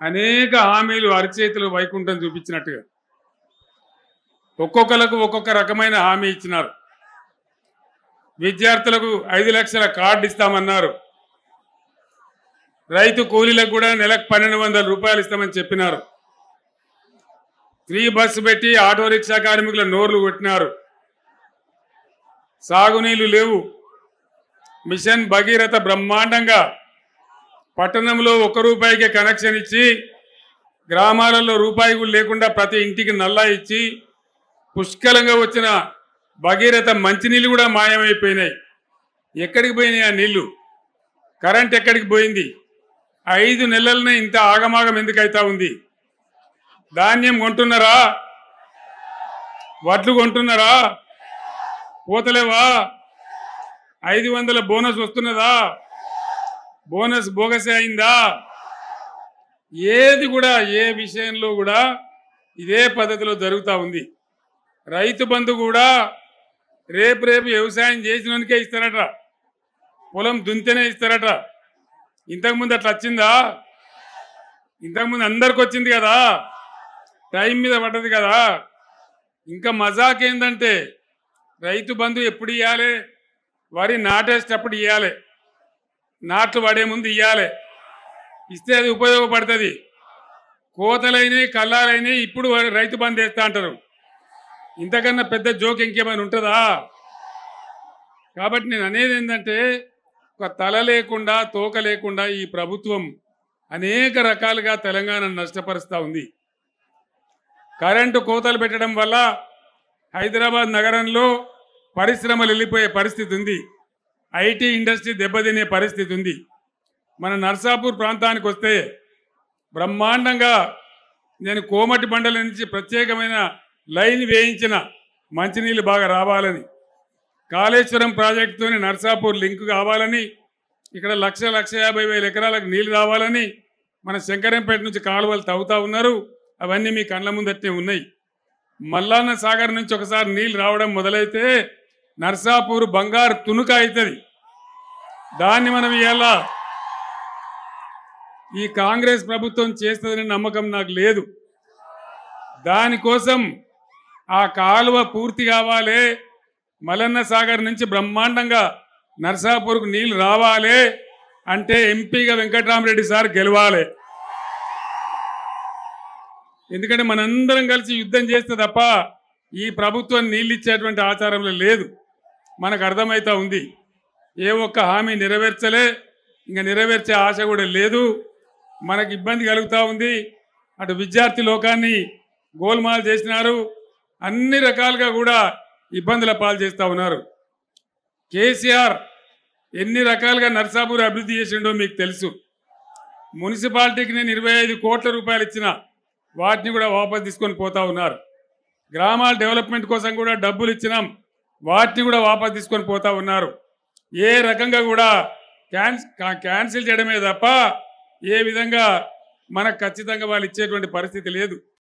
అనేక హామీలు అరిచేతులు వైకుంఠం చూపించినట్టుగా ఒక్కొక్కలకు ఒక్కొక్క రకమైన హామీ ఇచ్చినారు విద్యార్థులకు ఐదు లక్షల కార్డు ఇస్తామన్నారు రైతు కూలీలకు కూడా నెలకు పన్నెండు వందల రూపాయలు ఇస్తామని చెప్పినారు ఫ్రీ బస్సు పెట్టి ఆటో రిక్షా కార్మికుల నోర్లు కొట్టినారు సాగునీళ్లు లేవు మిషన్ భగీరథ బ్రహ్మాండంగా పట్టణంలో ఒక్క రూపాయికే కనెక్షన్ ఇచ్చి గ్రామాలలో రూపాయి కూడా లేకుండా ప్రతి ఇంటికి నల్లా ఇచ్చి పుష్కలంగా వచ్చిన భగీరథ మంచినీళ్ళు కూడా మాయమైపోయినాయి ఎక్కడికి పోయినాయి ఆ నీళ్లు కరెంట్ ఎక్కడికి పోయింది ఐదు నెలలనే ఇంత ఆగమాగం ఎందుకైతా ఉంది ధాన్యం కొంటున్నారా వడ్లు కొంటున్నారా పోతలేవా ఐదు వందల బోనస్ వస్తున్నదా బోనస్ బోగసే అయిందా ఏది కూడా ఏ విషయంలో కూడా ఇదే పద్ధతిలో జరుగుతూ ఉంది రైతు బంధు కూడా రేపు రేపు వ్యవసాయం చేసినోనికే ఇస్తారట పొలం దుంతేనే ఇస్తారట ఇంతకుముందు అట్లా వచ్చిందా ఇంతకుముందు అందరికి వచ్చింది కదా టైం మీద పడ్డది కదా ఇంకా మజాక్ ఏంటంటే రైతు బంధు ఎప్పుడు ఇవ్వాలి వరి నాటేసేటప్పుడు ఇవ్వాలి నాట్లు పడే ముందు ఇవ్వాలి ఇస్తే అది ఉపయోగపడుతుంది కోతలైనవి కల్లాలైనవి ఇప్పుడు వరి- రైతు బంధు వేస్తా అంటారు ఇంతకన్నా పెద్ద జోక్ ఇంకేమైనా ఉంటుందా కాబట్టి నేను అనేది ఏంటంటే ఒక తల లేకుండా తోక లేకుండా ఈ ప్రభుత్వం అనేక రకాలుగా తెలంగాణను నష్టపరుస్తూ ఉంది కరెంటు కోతలు పెట్టడం వల్ల హైదరాబాద్ నగరంలో పరిశ్రమలు వెళ్ళిపోయే పరిస్థితి ఉంది ఐటీ ఇండస్ట్రీ దెబ్బతినే పరిస్థితి ఉంది మన నర్సాపూర్ ప్రాంతానికి వస్తే బ్రహ్మాండంగా నేను కోమటి బండల నుంచి ప్రత్యేకమైన లైన్ వేయించిన మంచినీళ్ళు బాగా రావాలని కాళేశ్వరం ప్రాజెక్టుతోని నర్సాపూర్ లింక్ కావాలని ఇక్కడ లక్ష లక్ష యాభై వేల ఎకరాలకు నీళ్లు రావాలని మన శంకరంపేట నుంచి కాలువలు తవ్వుతా ఉన్నారు అవన్నీ మీ కళ్ళ ముందట్నే ఉన్నాయి మల్లాన్న సాగర్ నుంచి ఒకసారి నీళ్లు రావడం మొదలైతే నర్సాపూర్ బంగారు తునుక అవుతుంది దాన్ని మనం ఇవాళ ఈ కాంగ్రెస్ ప్రభుత్వం చేస్తుందనే నమ్మకం నాకు లేదు దానికోసం ఆ కాలువ పూర్తి కావాలి మలన్న సాగర్ నుంచి బ్రహ్మాండంగా నర్సాపూర్కు నీళ్లు రావాలి అంటే ఎంపీగా వెంకట్రామరెడ్డి సార్ గెలవాలి ఎందుకంటే మనందరం కలిసి యుద్ధం చేస్తే తప్ప ఈ ప్రభుత్వం నీళ్ళు ఇచ్చేటువంటి ఆచారంలో లేదు మనకు అర్థమవుతా ఉంది ఏ ఒక్క హామీ నెరవేర్చలే ఇంకా నెరవేర్చే ఆశ కూడా లేదు మనకు ఇబ్బంది కలుగుతూ ఉంది అటు విద్యార్థి లోకాన్ని గోల్మాల్ చేసినారు అన్ని రకాలుగా కూడా ఇబ్బందుల పాలు చేస్తూ ఉన్నారు కేసీఆర్ ఎన్ని రకాలుగా నర్సాపూర్ అభివృద్ధి చేసిండో మీకు తెలుసు మున్సిపాలిటీకి నేను ఇరవై ఐదు కోట్ల రూపాయలు ఇచ్చిన వాటిని కూడా వాపస్ తీసుకొని పోతా ఉన్నారు గ్రామాల డెవలప్మెంట్ కోసం కూడా డబ్బులు ఇచ్చినాం వాటిని కూడా వాపస్ తీసుకొని పోతా ఉన్నారు ఏ రకంగా కూడా క్యాన్స్ కా- క్యాన్సిల్ చేయడమే తప్ప ఏ విధంగా మనకు ఖచ్చితంగా వాళ్ళు ఇచ్చేటువంటి పరిస్థితి లేదు